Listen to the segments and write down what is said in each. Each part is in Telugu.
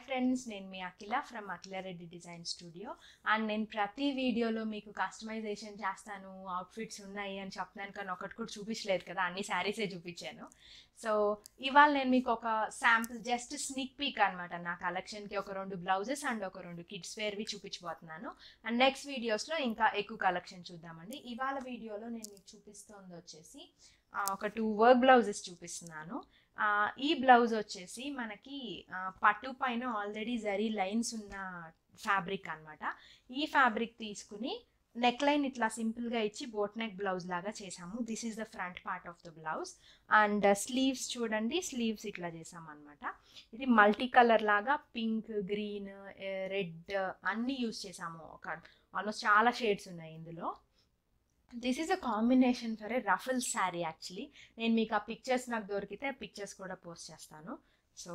ఫ్రెండ్స్ నేను మీ Akhila from Akhila Reddy design studio and నేను ప్రతి వీడియోలో మీకు కస్టమైజేషన్ చేస్తాను అవుట్ఫిట్స్ ఉన్నాయి అని చెప్తున్నాను కానీ ఒకటి కూడా చూపించలేదు కదా అన్ని శారీసే చూపించాను సో ఇవాళ నేను మీకు ఒక శాంపుల్ జస్ట్ స్నిక్ పీక్ అనమాట నా కలెక్షన్కి ఒక రెండు బ్లౌజెస్ అండ్ ఒక రెండు కిడ్స్ వేర్వి చూపించబోతున్నాను అండ్ నెక్స్ట్ వీడియోస్లో ఇంకా ఎక్కువ కలెక్షన్ చూద్దామండి ఇవాళ వీడియోలో నేను మీకు చూపిస్తుంది వచ్చేసి ఆ, ఒక టూ వర్క్ బ్లౌజెస్ చూపిస్తున్నాను ఆ, ఈ బ్లౌజ్ వచ్చేసి మనకి ఆ, పట్టు పైన ఆల్రెడీ జరీ లైన్స్ ఉన్న ఫ్యాబ్రిక్ అన్నమాట ఈ ఫ్యాబ్రిక్ తీసుకుని నెక్ లైన్ ఇట్లా సింపుల్గా ఇచ్చి బోట్ నెక్ బ్లౌజ్ లాగా చేసాము this is the front part of the blouse and sleeves చూడండి స్లీవ్స్ ఇట్లా చేసాం అనమాట ఇది మల్టీ కలర్ లాగా పింక్ గ్రీన్ రెడ్ అన్నీ యూస్ చేసాము ఒక ఆల్మోస్ట్ చాలా షేడ్స్ ఉన్నాయి ఇందులో this is a combination for a ruffle sari actually నేను మీకు ఆ పిక్చర్స్ నాకు దొరికితే పిక్చర్స్ కూడా పోస్ట్ చేస్తాను so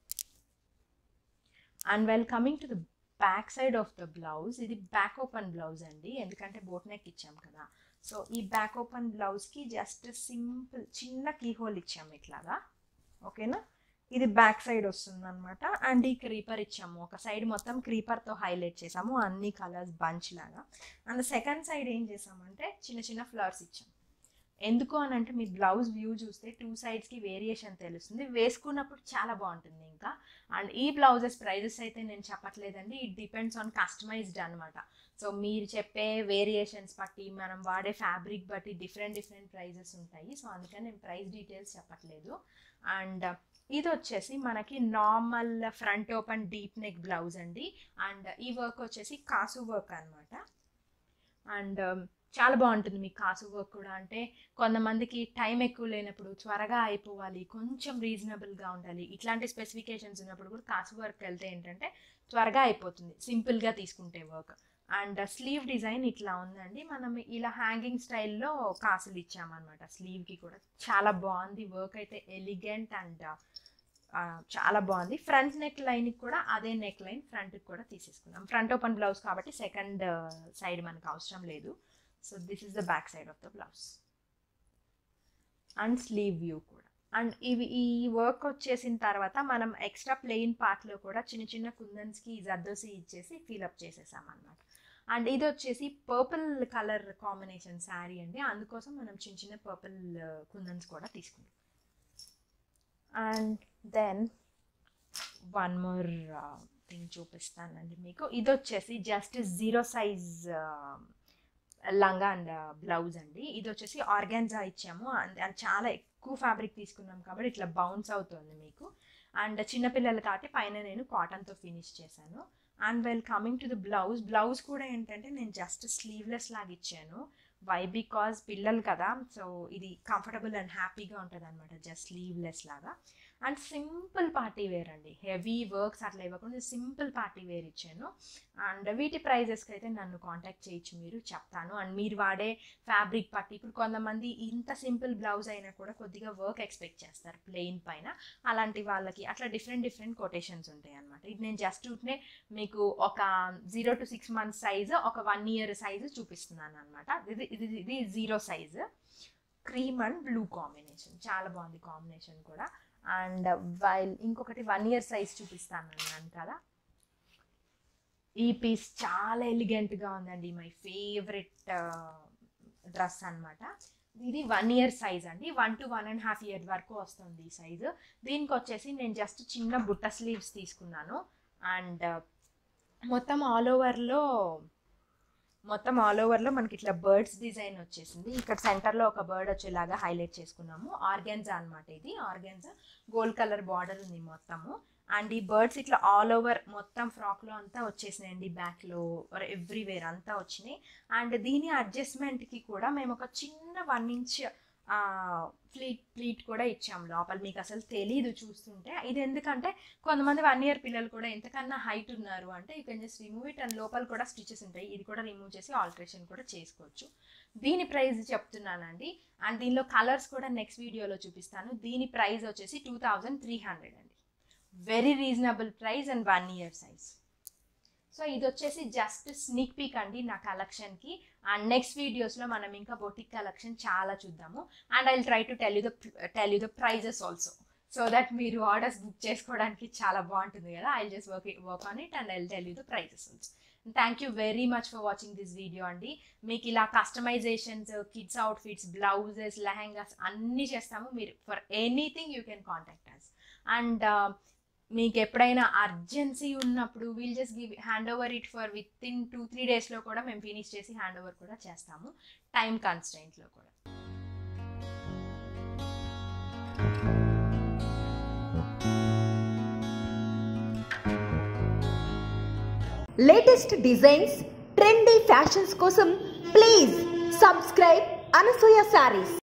and well coming to the back side of the blouse ఇది బ్యాక్ ఓపెన్ బ్లౌజ్ అండి ఎందుకంటే బోట్ నెక్ ఇచ్చాం కదా సో ఈ బ్యాక్ ఓపెన్ బ్లౌజ్కి జస్ట్ సింపుల్ చిన్న కీ హోల్ ఇచ్చాము ఇట్లాగా ఓకేనా ఇది బ్యాక్ సైడ్ వస్తుంది అనమాట అండ్ ఈ క్రీపర్ ఇచ్చాము ఒక సైడ్ మొత్తం క్రీపర్తో హైలైట్ చేసాము అన్ని కలర్స్ బంచ్ లాగా అండ్ సెకండ్ సైడ్ ఏం చేసామంటే చిన్న చిన్న ఫ్లవర్స్ ఇచ్చాము ఎందుకు అని అంటే మీ బ్లౌజ్ వ్యూ చూస్తే టూ సైడ్స్కి వేరియేషన్ తెలుస్తుంది వేసుకున్నప్పుడు చాలా బాగుంటుంది ఇంకా అండ్ ఈ బ్లౌజెస్ ప్రైజెస్ అయితే నేను చెప్పట్లేదండి ఇట్ డిపెండ్స్ ఆన్ కస్టమైజ్డ్ అనమాట సో మీరు చెప్పే వేరియేషన్స్ బట్టి మనం వాడే ఫ్యాబ్రిక్ బట్టి డిఫరెంట్ డిఫరెంట్ ప్రైజెస్ ఉంటాయి సో అందుకని నేను ప్రైస్ డీటెయిల్స్ చెప్పట్లేదు అండ్ ఇది వచ్చేసి మనకి normal front open deep neck blouse అండి అండ్ ఈ వర్క్ వచ్చేసి కాసు వర్క్ అనమాట అండ్ చాలా బాగుంటుంది మీకు కాసు వర్క్ కూడా అంటే కొంతమందికి టైం ఎక్కువ లేనప్పుడు త్వరగా అయిపోవాలి కొంచెం రీజనబుల్గా ఉండాలి ఇట్లాంటి స్పెసిఫికేషన్స్ ఉన్నప్పుడు కూడా కాసు వర్క్ వెళ్తే ఏంటంటే త్వరగా అయిపోతుంది సింపుల్గా తీసుకుంటే వర్క్ అండ్ స్లీవ్ డిజైన్ ఇట్లా ఉందండి మనం ఇలా హ్యాంగింగ్ స్టైల్లో కాసులు ఇచ్చామన్నమాట స్లీవ్కి కూడా చాలా బాగుంది వర్క్ అయితే ఎలిగెంట్ అండ్ చాలా బాగుంది ఫ్రంట్ నెక్ లైన్కి కూడా అదే నెక్ లైన్ ఫ్రంట్కి కూడా తీసేసుకున్నాం ఫ్రంట్ ఓపెన్ బ్లౌజ్ కాబట్టి సెకండ్ సైడ్ మనకు అవసరం లేదు so this is the back side of the blouse and sleeve view కూడా అండ్ ఇవి ఈ వర్క్ వచ్చేసిన తర్వాత మనం ఎక్స్ట్రా ప్లెయిన్ పార్ట్లో కూడా చిన్న చిన్న కుందన్స్కి జర్దోసి ఇచ్చేసి ఫిల్అప్ చేసేసాం అనమాట అండ్ ఇది వచ్చేసి పర్పుల్ కలర్ కాంబినేషన్ శారీ అండి అందుకోసం మనం చిన్న చిన్న పర్పుల్ కుందన్స్ కూడా తీసుకున్నాం and then one more thing చూపిస్తానండి మీకు ఇది వచ్చేసి జస్ట్ జీరో సైజ్ లంగా అండ్ బ్లౌజ్ అండి ఇది వచ్చేసి ఆర్గాన్జా ఇచ్చాము అండ్ అది చాలా ఎక్కువ ఫ్యాబ్రిక్ తీసుకున్నాం కాబట్టి ఇట్లా బౌన్స్ అవుతుంది మీకు అండ్ చిన్నపిల్లలు కాబట్టి పైన నేను కాటన్తో ఫినిష్ చేశాను and well coming to the blouse blouse కూడా ఏంటంటే నేను జస్ట్ స్లీవ్లెస్ లాగా ఇచ్చాను వై బికాజ్ పిల్లలు కదా సో ఇది కంఫర్టబుల్ అండ్ హ్యాపీగా ఉంటుంది అనమాట జస్ట్ స్లీవ్లెస్ లాగా అండ్ సింపుల్ పార్టీ వేర్ అండి హెవీ వర్క్స్ అట్లా ఇవ్వకుండా సింపుల్ పార్టీ వేర్ ఇచ్చాను అండ్ వీటి ప్రైజెస్కి అయితే నన్ను కాంటాక్ట్ చేయొచ్చు మీరు చెప్తాను అండ్ మీరు వాడే ఫ్యాబ్రిక్ పట్టి ఇప్పుడు కొంతమంది ఇంత సింపుల్ బ్లౌజ్ అయినా కూడా కొద్దిగా వర్క్ ఎక్స్పెక్ట్ చేస్తారు ప్లెయిన్ పైన అలాంటి వాళ్ళకి అట్లా డిఫరెంట్ డిఫరెంట్ కొటేషన్స్ ఉంటాయి అనమాట ఇది నేను జస్ట్ ఉంటే మీకు ఒక zero to six months size ఒక వన్ ఇయర్ సైజు చూపిస్తున్నాను అనమాట ఇది ఇది ఇది zero size cream and blue combination చాలా బాగుంది కాంబినేషన్ కూడా అండ్ వైల్ ఇంకొకటి వన్ ఇయర్ సైజ్ చూపిస్తాను అన్నాను కదా ఈ పీస్ చాలా ఎలిగెంట్గా ఉందండి మై ఫేవరెట్ డ్రెస్ అనమాట ఇది వన్ ఇయర్ సైజ్ అండి one to one and half year వరకు వస్తుంది ఈ సైజు దీనికి వచ్చేసి నేను జస్ట్ చిన్న బుట్ట స్లీవ్స్ తీసుకున్నాను అండ్ మొత్తం ఆల్ ఓవర్లో మొత్తం ఆల్ ఓవర్లో మనకి ఇట్లా బర్డ్స్ డిజైన్ వచ్చేసింది ఇక్కడ సెంటర్లో ఒక బర్డ్ వచ్చేలాగా హైలైట్ చేసుకున్నాము ఆర్గాన్జా అనమాట ఇది ఆర్గాన్జా గోల్డ్ కలర్ బార్డర్ ఉంది మొత్తము అండ్ ఈ బర్డ్స్ ఇట్లా ఆల్ ఓవర్ మొత్తం ఫ్రాక్లో అంతా వచ్చేసినాయండి బ్యాక్లో ఎవ్రీవేర్ అంతా వచ్చినాయి అండ్ దీని అడ్జస్ట్మెంట్కి కూడా మేము ఒక చిన్న వన్ ఇంచ్ ఫ్లీట్ ఫ్లీట్ కూడా ఇచ్చాం లోపల మీకు అసలు తెలీదు చూస్తుంటే ఇది ఎందుకంటే కొంతమంది వన్ ఇయర్ పిల్లలు కూడా ఎంతకన్నా హైట్ ఉన్నారు అంటే you can just remove it and లోపల కూడా స్టిచెస్ ఉంటాయి ఇది కూడా రిమూవ్ చేసి ఆల్టరేషన్ కూడా చేసుకోవచ్చు దీని ప్రైస్ చెప్తున్నానండి అండ్ దీనిలో కలర్స్ కూడా నెక్స్ట్ వీడియోలో చూపిస్తాను దీని ప్రైస్ వచ్చేసి టూ థౌజండ్ త్రీ హండ్రెడ్ అండి very reasonable price and one year size so ఇది వచ్చేసి జస్ట్ స్నిక్ పీక్ అండి నా కలెక్షన్కి అండ్ నెక్స్ట్ వీడియోస్లో మనం ఇంకా బొటిక్ కలెక్షన్ చాలా చూద్దాము and I try to tell you the tell you the prices also so that మీరు ఆర్డర్స్ బుక్ చేసుకోవడానికి చాలా బాగుంటుంది కదా I just work work on it and I tell you the prices also thank you very much for watching this video అండి మీకు ఇలా customisations kids outfits blouses lehengas అన్నీ చేస్తాము మీరు for anything you can contact us and మీకు ఎప్పుడైనా అర్జెన్సీ ఉన్నప్పుడు we'll just give hand over it for with in two three డేస్లో కూడా మేము ఫినిష్ చేసి హ్యాండ్ ఓవర్ కూడా చేస్తాము టైం కన్స్టెంట్లో కూడా లేటెస్ట్ డిజైన్స్ ట్రెండీ ఫ్యాషన్స్ కోసం ప్లీజ్ సబ్స్క్రైబ్ అనసూయ శారీస్